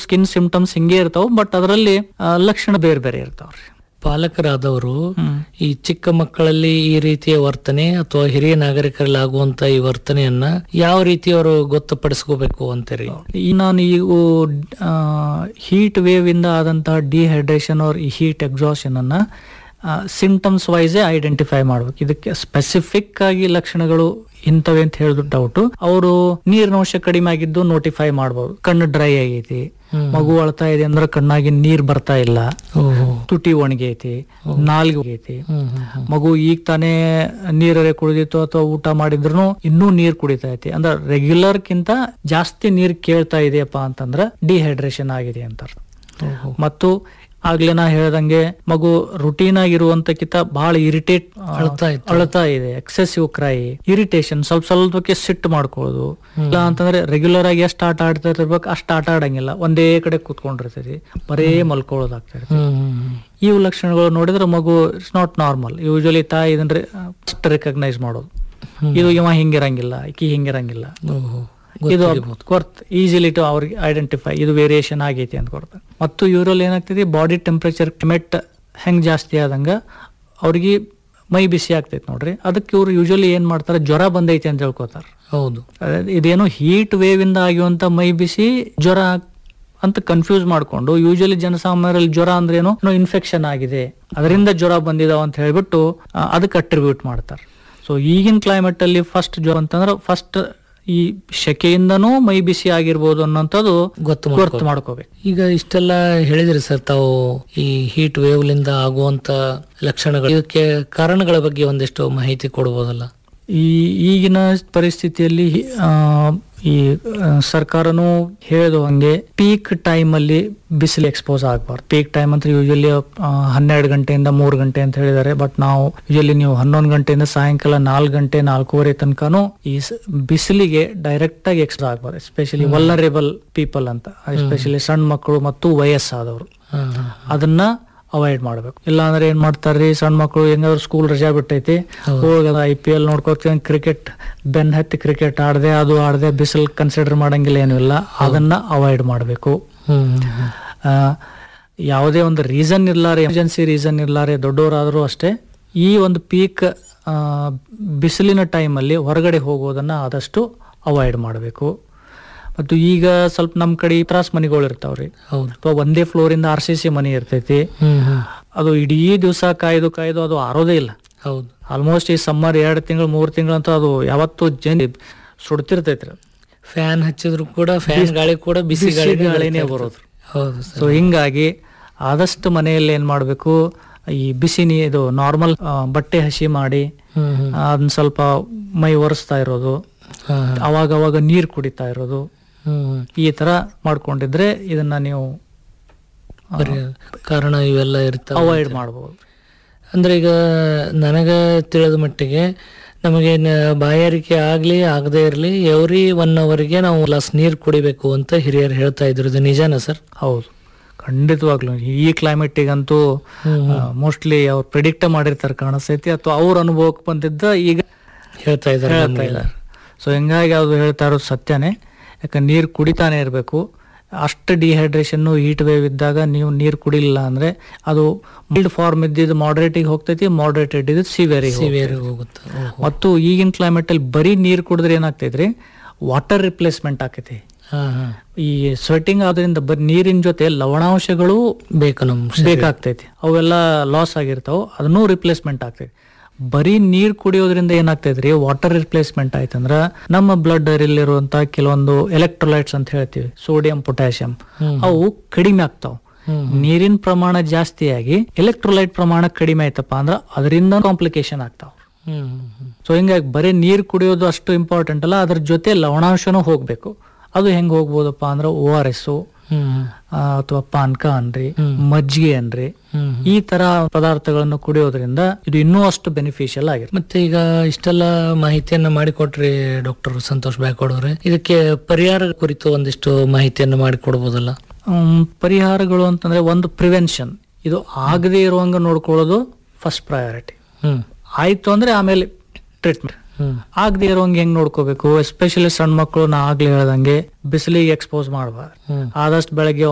Skin symptoms ಹಿಂಗೆ ಇರ್ತಾವ but ಅದರಲ್ಲಿ ಲಕ್ಷಣ ಬೇರೆ ಬೇರೆ ಇರ್ತಾವ್ರಿ ಪಾಲಕರಾದವರು ಹ್ಮ್. ಈ ಚಿಕ್ಕ ಮಕ್ಕಳಲ್ಲಿ ಈ ರೀತಿಯ ವರ್ತನೆ ಅಥವಾ ಹಿರಿಯ ನಾಗರಿಕರಲ್ಲಿ ಆಗುವಂತ ಈ ವರ್ತನೆಯನ್ನ ಯಾವ ರೀತಿ ಅವರು ಗೊತ್ತುಪಡಿಸ್ಕೋಬೇಕು ಅಂತೀರಿ ಈ ನಾನು ಇವು ಹೀಟ್ ವೇವ್ ಇಂದ ಆದಂತಹ ಡಿಹೈಡ್ರೇಷನ್ ಅವ್ರ ಈ ಹೀಟ್ ಎಕ್ಸಾಷನ್ ಅನ್ನ ಸಿಂಟಮ್ಸ್ ವೈಸೇ ಐಡೆಂಟಿಫೈ ಮಾಡ್ಬೇಕು ಇದಕ್ಕೆ ಸ್ಪೆಸಿಫಿಕ್ ಆಗಿ ಲಕ್ಷಣಗಳು ಇಂಥವೆ ಅಂತ ಹೇಳಿದ್ರು ಡೌಟ್ ಅವರು ನೀರಿನಂಶ ಕಡಿಮೆ ಆಗಿದ್ದು ನೋಟಿಫೈ ಮಾಡ್ಬೋದು ಕಣ್ಣು ಡ್ರೈ ಆಗೈತಿ ಹ್ಮ್. ಮಗು ಅಳ್ತಾ ಇದೆ ಅಂದ್ರೆ ಕಣ್ಣಾಗಿ ನೀರ್ ಬರ್ತಾ ಇಲ್ಲ ಓಹೋ ತುಟಿ ಒಣಗೈತಿ ನಾಲ್ಗೆ ಹೋಗೈತಿ ಹ್ಮ್ ಹ್ಮ್ ಹ್ಮ್. ಮಗು ಈಗ ತಾನೇ ನೀರರೆ ಕುಡಿದಿತ್ತು ಅಥವಾ ಊಟ ಮಾಡಿದ್ರು ಇನ್ನೂ ನೀರ್ ಕುಡಿತಾ ಐತಿ ಅಂದ್ರೆ ರೆಗ್ಯುಲರ್ ಕಿಂತ ಜಾಸ್ತಿ ನೀರ್ ಕೇಳ್ತಾ ಇದೆಯಪ್ಪ ಅಂತಂದ್ರ ಡಿಹೈಡ್ರೇಷನ್ ಆಗಿದೆ ಅಂತ ಅರ್ಥ. ಓಹೋ. ಮತ್ತು ಆಗ್ಲೇ ನಾ ಹೇಳ್ದಂಗೆ ಮಗು ರುಟೀನ್ ಆಗಿರುವಂತಕ್ಕಿಂತ ಬಹಳ ಇರಿಟೇಟ್ ಅಳ್ತಾ ಇತ್ತು. ಅಳ್ತಾ ಇದೆ ಎಕ್ಸೆಸಿವ್ ಕ್ರೈ ಇರಿಟೇಷನ್ ಸ್ವಲ್ಪ ಸ್ವಲ್ಪಕ್ಕೆ ಸಿಟ್ಟು ಮಾಡ್ಕೊಳ್ಳೋದು ಇಲ್ಲ ಅಂತಂದ್ರೆ ರೆಗ್ಯುಲರ್ ಆಗಿ ಎಷ್ಟು ಆಟ ಆಡ್ತಾ ಇರ್ಬೇಕು ಅಷ್ಟು ಆಟ ಆಡಂಗಿಲ್ಲ ಒಂದೇ ಕಡೆ ಕೂತ್ಕೊಂಡಿರ್ತೈತಿ ಬರೇ ಮಲ್ಕೊಳ್ಳೋದಾಗ್ತಾ ಇರ್ತೈತಿ ಹ್ಮ್ ಹ್ಮ್ ಹ್ಮ್. ಇವು ಲಕ್ಷಣಗಳು ನೋಡಿದ್ರೆ ಮಗು ಇಟ್ಸ್ ನಾಟ್ ನಾರ್ಮಲ್ ಯೂಶಲಿ ತಾಯಿ ಇದನ್ನ ಫಸ್ಟ್ ರೆಕಗ್ನೈಸ್ ಮಾಡೋದು ಹ್ಮ್. ಇದು ಇವ ಹಿಂಗಿರಂಗಿಲ್ಲ ಈಕಿ ಹಿಂಗಿರಂಗಿಲ್ಲ ಓಹೋ. ಇದು ಗೊತ್ತಿರ್ಬೋದು. ಕೊರ್ತ್ ಈಸಿಲಿ ಟು ಅವ್ರಿಗೆ ಐಡೆಂಟಿಫೈ ಇದು ವೇರಿಯೇಷನ್ ಆಗೈತಿ ಅಂತ ಕೊಡ್ತಾರೆ ಮತ್ತು ಇವರಲ್ಲಿ ಏನಾಗ್ತದೆ ಬಾಡಿ ಟೆಂಪ್ರೇಚರ್ ಕ್ಲೈಮೇಟ್ ಹೆಂಗ್ ಜಾಸ್ತಿ ಆದಂಗ ಅವ್ರಿಗೆ ಮೈ ಬಿಸಿ ಆಗ್ತೈತಿ ನೋಡ್ರಿ ಅದಕ್ಕೆ ಇವ್ರು ಯೂಶಲಿ ಏನ್ ಮಾಡ್ತಾರೆ ಜ್ವರ ಬಂದೈತಿ ಅಂತ ಹೇಳ್ಕೊತಾರೆ ಹೌದು ಅದೇ ಇದೇನೋ ಹೀಟ್ ವೇವ್ ಇಂದ ಆಗಿರುವಂತ ಮೈ ಬಿಸಿ ಜ್ವರ ಅಂತ ಕನ್ಫ್ಯೂಸ್ ಮಾಡ್ಕೊಂಡು ಯೂಶಲಿ ಜನಸಾಮಾನ್ಯರಲ್ಲಿ ಜ್ವರ ಅಂದ್ರೆ ಏನು ಇನ್ಫೆಕ್ಷನ್ ಆಗಿದೆ ಅದರಿಂದ ಜ್ವರ ಬಂದಿದಾವ ಅಂತ ಹೇಳ್ಬಿಟ್ಟು ಆ, ಅದಕ್ಕೆ ಅಟ್ರಿಬ್ಯೂಟ್ ಮಾಡ್ತಾರೆ ಸೊ ಈಗಿನ ಕ್ಲೈಮೇಟ್ ಅಲ್ಲಿ ಫಸ್ಟ್ ಜ್ವರ ಅಂತಂದ್ರೆ ಫಸ್ಟ್ ಈ ಶೆಕೆಯಿಂದನೂ ಮೈ ಬಿಸಿ ಆಗಿರ್ಬೋದು ಅನ್ನೋಂಥದ್ದು ಗೊತ್ತು ಗೊತ್ತು ಮಾಡ್ಕೊ- ಮಾಡ್ಕೋಬೇಕು ಈಗ ಇಷ್ಟೆಲ್ಲ ಹೇಳಿದ್ರಿ ಸರ್ ತಾವು ಈ ಹೀಟ್ ವೇವ್ ಲಿಂದ ಆಗುವಂತ ಲಕ್ಷಣಗಳು ಇದಕ್ಕೆ ಕಾರಣಗಳ ಬಗ್ಗೆ ಒಂದಿಷ್ಟು ಮಾಹಿತಿ ಕೊಡ್ಬೋದಲ್ಲ ಈ ಈಗಿನ ಪರಿಸ್ಥಿತಿಯಲ್ಲಿ ಆ, ಈ ಆ, ಸರ್ಕಾರನೂ ಹೇಳಿದ ಹಂಗೆ ಪೀಕ್ ಟೈಮ್ ಅಲ್ಲಿ ಬಿಸಿಲು ಎಕ್ಸ್ಪೋಸ್ ಆಗಬಾರ್ದು ಪೀಕ್ ಟೈಮ್ ಅಂತ ಯೂಶಲಿ ಹನ್ನೆರಡು ಗಂಟೆಯಿಂದ ಮೂರು ಗಂಟೆ ಅಂತ ಹೇಳಿದ್ದಾರೆ ಬಟ್ ನಾವು ಯೂಶಲಿ ನೀವು ಹನ್ನೊಂದು ಗಂಟೆಯಿಂದ ಸಾಯಂಕಾಲ ನಾಲ್ಕು ಗಂಟೆ ನಾಲ್ಕೂವರೆ ತನಕನೂ ಈ ಸ- ಬಿಸಿಲಿಗೆ ಡೈರೆಕ್ಟ್ ಆಗಿ ಎಕ್ಸ್ಪೋಸ್ ಆಗಬಾರ್ದು ಎಸ್ಪೆಷಲಿ ವಲ್ಲರೇಬಲ್ ಪೀಪಲ್ ಅಂತ ಎಸ್ಪೆಷಲಿ ಸಣ್ಣ ಮಕ್ಕಳು ಮತ್ತು ವಯಸ್ಸಾದವರು ಹಾ, ಹಾ. ಅದನ್ನ ಅವಾಯ್ಡ್ ಮಾಡ್ಬೇಕು ಇಲ್ಲ ಅಂದ್ರೆ ಏನ್ ಮಾಡ್ತಾರ್ರಿ ಸಣ್ಣ ಮಕ್ಕಳು ಹೆಂಗಾದ್ರು ಸ್ಕೂಲ್ ರಜಾ ಬಿಟ್ಟೈತಿ ಹೋಗಿ ಐ ಪಿ ಎಲ್ ನೋಡ್ಕೋತೀನಿ ಕ್ರಿಕೆಟ್ ಬೆನ್ ಹತ್ತಿ ಕ್ರಿಕೆಟ್ ಆಡದೆ ಅದು ಆಡದೆ ಬಿಸಿಲು ಕನ್ಸಿಡರ್ ಮಾಡಂಗಿಲ್ಲ ಏನೂ ಇಲ್ಲ ಅದನ್ನ ಅವಾಯ್ಡ್ ಮಾಡಬೇಕು ಹ್ಮ್ ಹ್ಮ್ ಹ್ಮ್. ಯಾವುದೇ ಒಂದು ರೀಸನ್ ಇರ್ಲಾರೆ ಎಮರ್ಜೆನ್ಸಿ ರೀಸನ್ ಇರ್ಲಾರೆ ದೊಡ್ಡವರಾದರೂ ಅಷ್ಟೇ ಈ ಒಂದು ಪೀಕ್ ಬಿಸಿಲಿನ ಟೈಮಲ್ಲಿ ಹೊರಗಡೆ ಹೋಗೋದನ್ನ ಆದಷ್ಟು ಅವಾಯ್ಡ್ ಮಾಡಬೇಕು ಮತ್ತು ಈಗ ಸ್ವಲ್ಪ ನಮ್ಮ ಕಡೆ ತ್ರಾಸ್ ಮನೆಗಳು ಇರ್ತಾವ್ರಿ ಹೌದು ಅಥವಾ ಒಂದೇ ಫ್ಲೋರಿಂದ ಆರ್ ಸಿ ಸಿ ಮನೆ ಇರ್ತೈತಿ ಹ್ಮ್ ಹ್ಮ್ ಅದು ಇಡೀ ದಿವಸ ಕಾಯ್ದು ಕಾಯ್ದು ಅದು ಆರೋದೇ ಇಲ್ಲ ಹೌದು ಆಲ್ಮೋಸ್ಟ್ ಈ ಸಮ್ಮರ್ ಎರಡು ತಿಂಗಳು ಮೂರು ತಿಂಗಳಂತೂ ಅದು ಯಾವತ್ತೂ ಜನ ಸುಡ್ತಿರ್ತೈತ್ರಿ ಫ್ಯಾನ್ ಹಚ್ಚಿದ್ರು ಕೂಡ ಫ್ಯಾನ್ ಗಾಳಿ ಕೂಡ ಬಿಸಿ ಬಿಸಿ ಗಾಳಿ ಗಾಳಿನೇ ಬರೋದು ಹೌದು ಸರ್ ಸೊ ಹಿಂಗಾಗಿ ಆದಷ್ಟು ಮನೆಯಲ್ಲಿ ಏನ್ ಮಾಡಬೇಕು ಈ ಬಿಸಿ ನೀ ಇದು ನಾರ್ಮಲ್ ಬಟ್ಟೆ ಹಸಿ ಮಾಡಿ ಹ್ಮ್ ಹ್ಮ್ ಅದನ್ನ ಸ್ವಲ್ಪ ಮೈ ಒರೆಸ್ತಾ ಇರೋದು ಹಾ, ಹಾ. ಅವಾಗ ಅವಾಗ ನೀರು ಕುಡಿತಾ ಇರೋದು ಹ್ಮ್ ಹ್ಮ್. ಈ ತರ ಮಾಡ್ಕೊಂಡಿದ್ರೆ ಇದನ್ನ ನೀವು ಬರೀ ಕಾರಣ ಇವೆಲ್ಲ ಇರ್ತಾವ ಅವಾಯ್ಡ್ ಮಾಡಬಹುದು ಅಂದ್ರೆ ಈಗ ನನಗ ತಿಳಿದ ಮಟ್ಟಿಗೆ ನಮಗೆ ನ- ಬಾಯಾರಿಕೆ ಆಗ್ಲಿ ಆಗದೆ ಇರಲಿ ಎವ್ರಿ ಒನ್ ಅವರ್ಗೆ ನಾವು ಗ್ಲಾಸ್ ನೀರು ಕುಡಿಬೇಕು ಅಂತ ಹಿರಿಯರು ಹೇಳ್ತಾ ಇದ್ರು ಇದು ನಿಜಾನ ಸರ್ ಹೌದು ಖಂಡಿತವಾಗ್ಲೂ ಈ ಕ್ಲೈಮೇಟಿಗಂತೂ ಮೋಸ್ಟ್ಲಿ ಅವ್ರು ಪ್ರಿಡಿಕ್ಟ್ ಮಾಡಿರ್ತಾರೆ ಕಾಣಿಸ್ತೈತಿ ಅಥವಾ ಅವ್ರ ಅನುಭವಕ್ಕೆ ಬಂದಿದ್ದ ಈಗ ಹೇಳ್ತಾ ಇದ್ದಾರೆ ಹೇಳ್ತಾ ಇದ್ದಾರೆ ಸೊ ಹಿಂಗಾಗಿ ಅದು ಹೇಳ್ತಾ ಇರೋದು ಸತ್ಯನೇ ಯಾಕಂದ್ರೆ ನೀರು ಕುಡಿತಾನೆ ಇರಬೇಕು ಅಷ್ಟು ಡಿಹೈಡ್ರೇಷನ್ ಹೀಟ್ ವೇವ್ ಇದ್ದಾಗ ನೀವು ನೀರು ಕುಡಿಲಿಲ್ಲ ಅಂದ್ರೆ ಅದು ಮೈಲ್ಡ್ ಫಾರ್ಮ್ ಇದ್ದಿದ್ದು ಮಾಡ್ರೇಟಿಗೆ ಹೋಗ್ತೈತಿ ಮಾಡ್ರೇಟೆಡ್ ಇದ್ದು ಸಿವಿಯರಿಗೆ ಸಿವಿಯರ್ ಹೋಗುತ್ತೆ ಓಹೋ. ಮತ್ತು ಈಗಿನ ಕ್ಲೈಮೇಟ್ ಅಲ್ಲಿ ಬರೀ ನೀರು ಕುಡಿದ್ರೆ ಏನಾಗ್ತೈತ್ರಿ ವಾಟರ್ ರಿಪ್ಲೇಸ್ಮೆಂಟ್ ಆಕೈತಿ ಹಾ ಹಾ ಈ ಸ್ವೆಟಿಂಗ್ ಆದ್ರಿಂದ ಬರೀ ನೀರಿನ ಜೊತೆ ಲವಣಾಂಶಗಳು ಬೇಕು ನಮ್ ಶರೀರ. ಬೇಕಾಗ್ತೈತಿ ಅವೆಲ್ಲ ಲಾಸ್ ಆಗಿರ್ತಾವ ಅದನ್ನೂ ರಿಪ್ಲೇಸ್ಮೆಂಟ್ ಆಗ್ತೈತಿ ಬರೀ ನೀರ್ ಕುಡಿಯೋದ್ರಿಂದ ಏನಾಗ್ತೈತ್ರಿ ವಾಟರ್ ರಿಪ್ಲೇಸ್ಮೆಂಟ್ ಆಯ್ತಂದ್ರ ನಮ್ಮ ಬ್ಲಡ್ ಇರುವಂತ ಕೆಲವೊಂದು ಎಲೆಕ್ಟ್ರೋಲೈಟ್ಸ್ ಅಂತ ಹೇಳ್ತೀವಿ ಸೋಡಿಯಂ ಪೊಟ್ಯಾಷಿಯಂ ಹ್ಮ್. ಅವು ಕಡಿಮೆ ಆಗ್ತಾವ ಹ್ಮ್. ನೀರಿನ ಪ್ರಮಾಣ ಜಾಸ್ತಿಯಾಗಿ ಎಲೆಕ್ಟ್ರೋಲೈಟ್ ಪ್ರಮಾಣ ಕಡಿಮೆ ಆಯ್ತಪ್ಪ ಅಂದ್ರ ಅದರಿಂದ ಕಾಂಪ್ಲಿಕೇಶನ್ ಆಗ್ತಾವ ಹ್ಮ್ ಹ್ಮ್ ಹ್ಮ್. ಸೊ ಹಿಂಗಾಗಿ ಬರೀ ನೀರ್ ಕುಡಿಯೋದು ಅಷ್ಟು ಇಂಪಾರ್ಟೆಂಟ್ ಅಲ್ಲ ಅದ್ರ ಜೊತೆ ಲವಣಾಂಶನೂ ಹೋಗ್ಬೇಕು ಅದು ಹೆಂಗ್ ಹೋಗ್ಬೋದಪ್ಪ ಅಂದ್ರೆ ಓ ಆರ್ ಎಸ್ ಹ್ಮ್ ಹ್ಮ್. ಅಥವಾ ಪಾನ್ಕ ಅನ್ರಿ ಹ್ಮ್. ಮಜ್ಜಿಗೆ ಅನ್ರಿ ಹ್ಮ್ ಹ್ಮ್. ಈ ತರ ಪದಾರ್ಥಗಳನ್ನು ಕುಡಿಯೋದ್ರಿಂದ ಇದು ಇನ್ನೂ ಅಷ್ಟು ಬೆನಿಫಿಷಿಯಲ್ ಆಗಿರುತ್ತೆ ಮತ್ತೆ ಈಗ ಇಷ್ಟೆಲ್ಲ ಮಾಹಿತಿಯನ್ನ ಮಾಡಿಕೊಟ್ರಿ ಡಾಕ್ಟರ್ ಸಂತೋಷ್ ಬ್ಯಾಕೋಡ್ ಅವ್ರೆ ಇದಕ್ಕೆ ಪರಿಹಾರ ಕುರಿತು ಒಂದಿಷ್ಟು ಮಾಹಿತಿಯನ್ನ ಮಾಡಿಕೊಡ್ಬೋದಲ್ಲ ಹ್ಮ್, ಪರಿಹಾರಗಳು ಅಂತಂದ್ರೆ ಒಂದು ಪ್ರಿವೆನ್ಷನ್ ಇದು ಆಗದೇ ಇರುವಂಗ ನೋಡ್ಕೊಳ್ಳೋದು ಫಸ್ಟ್ ಪ್ರಯಾರಿಟಿ ಹ್ಮ್ ಆಯ್ತು ಅಂದ್ರೆ ಆಮೇಲೆ ಟ್ರೀಟ್ಮೆಂಟ್ ಹ್ಮ್ ಆಗದೆ ಇರೋಂಗೆ ಹೆಂಗ್ ನೋಡ್ಕೋಬೇಕು ಎಸ್ಪೆಷಲಿ ಸಣ್ಣ ಮಕ್ಕಳು ನಾ ಆಗ್ಲೇ ಹೇಳ್ದಂಗೆ ಬಿಸಿಲಿಗೆ ಎಕ್ಸ್ಪೋಸ್ ಮಾಡಬಾರ್ದು ಹ್ಮ್ ಆದಷ್ಟು ಬೆಳಗ್ಗೆ